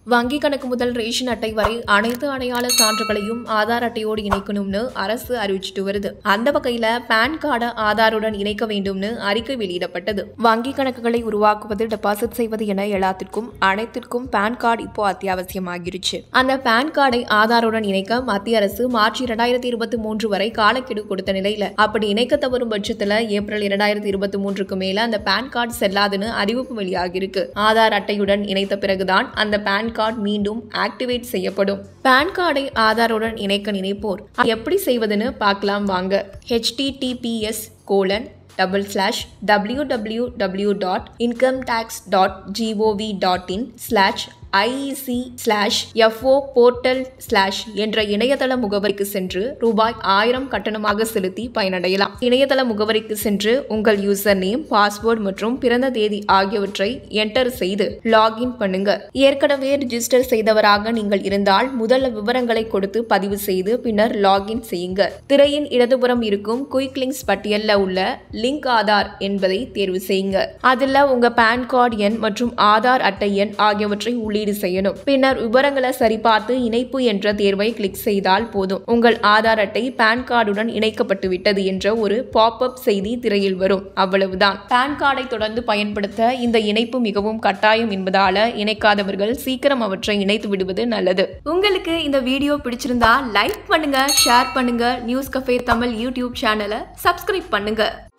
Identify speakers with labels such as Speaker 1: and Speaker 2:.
Speaker 1: வங்கி கணக்கு முதல் ரேஷன் அட்டை வரை அனைத்து அடையாள சான்றுகளையும் ஆதார் அட்டையோடு இணைக்கணும்னு அரசு அறிவிச்சிட்டு வருது அந்த வகையில பான் கார்டை ஆதாருடன் இணைக்க வேண்டும்னு அறிக்கை வெளியிடப்பட்டது வங்கி கணக்குகளை உருவாக்குவது டெபாசிட் செய்வது என எல்லாத்திற்கும் அனைத்திற்கும் பான் கார்டு இப்போ அத்தியாவசியமாகிருச்சு அந்த பான் கார்டை ஆதாருடன் இணைக்க மத்திய அரசு மார்ச் இரண்டாயிரத்தி இருபத்தி மூன்று வரை காலக்கெடு கொடுத்த நிலையில அப்படி இணைக்க தவறும் பட்சத்துல ஏப்ரல் இரண்டாயிரத்தி இருபத்தி மூன்றுக்கு மேல அந்த பான் கார்டு செல்லாதுன்னு அறிவிப்பு வெளியாகிருக்கு ஆதார் அட்டையுடன் இணைத்த பிறகுதான் அந்த பான் கார்டு மீண்டும் ஆக்டிவேட் செய்யப்படும் பான் கார்டை ஆதாருடன் இணைக்க நினைப்போர் எப்படி செய்வதுன்னு பார்க்கலாம் வாங்க HTTPS colon double slash W W W dot income tax dot gov dot in slash IEC slash FO portal slash என்ற இணையதள முகவரிக்கு சென்று ரூபாய் ஆயிரம் கட்டணமாக செலுத்தி பயனடையலாம் இணையதள முகவரிக்கு சென்று உங்கள் யூசர் நேம் பாஸ்வேர்டு மற்றும் பிறந்த தேதி ஆகியவற்றை என்டர் செய்து லாகின் பண்ணுங்க ஏற்கனவே ரிஜிஸ்டர் செய்தவராக நீங்கள் இருந்தால் முதல்ல விவரங்களை கொடுத்து பதிவு செய்து பின்னர் லாகின் செய்யுங்க திரையின் இடதுபுறம் இருக்கும் குயிக் லிங்க்ஸ் பட்டியலில் உள்ள லிங்க் ஆதார் என்பதை தேர்வு செய்யுங்க அதில் உங்க பேன் கார்டு எண் மற்றும் ஆதார் அட்டை எண் ஆகியவற்றை உள்ளீடு செய்யணும் பின்னர் விவரங்களை சரிபார்த்து இணைப்பு என்ற தேர்வை கிளிக் செய்தால் போதும் உங்கள் ஆதார் அட்டை பான் கார்டுடன் இணைக்கப்பட்டு விட்டது என்ற ஒரு பாப்அப் செய்தி திரையில் வரும் அவ்வளவுதான் பான் கார்டை தொடர்ந்து பயன்படுத்த இந்த இணைப்பு மிகவும் கட்டாயம் என்பதால இணைக்காதவர்கள் சீக்கிரம் அவற்றை இணைத்து விடுவது நல்லது உங்களுக்கு இந்த வீடியோ பிடிச்சிருந்தா லைக் பண்ணுங்க ஷேர் பண்ணுங்க நியூஸ் கஃபே தமிழ் யூடியூப் சேனலை சப்ஸ்கிரைப் பண்ணுங்க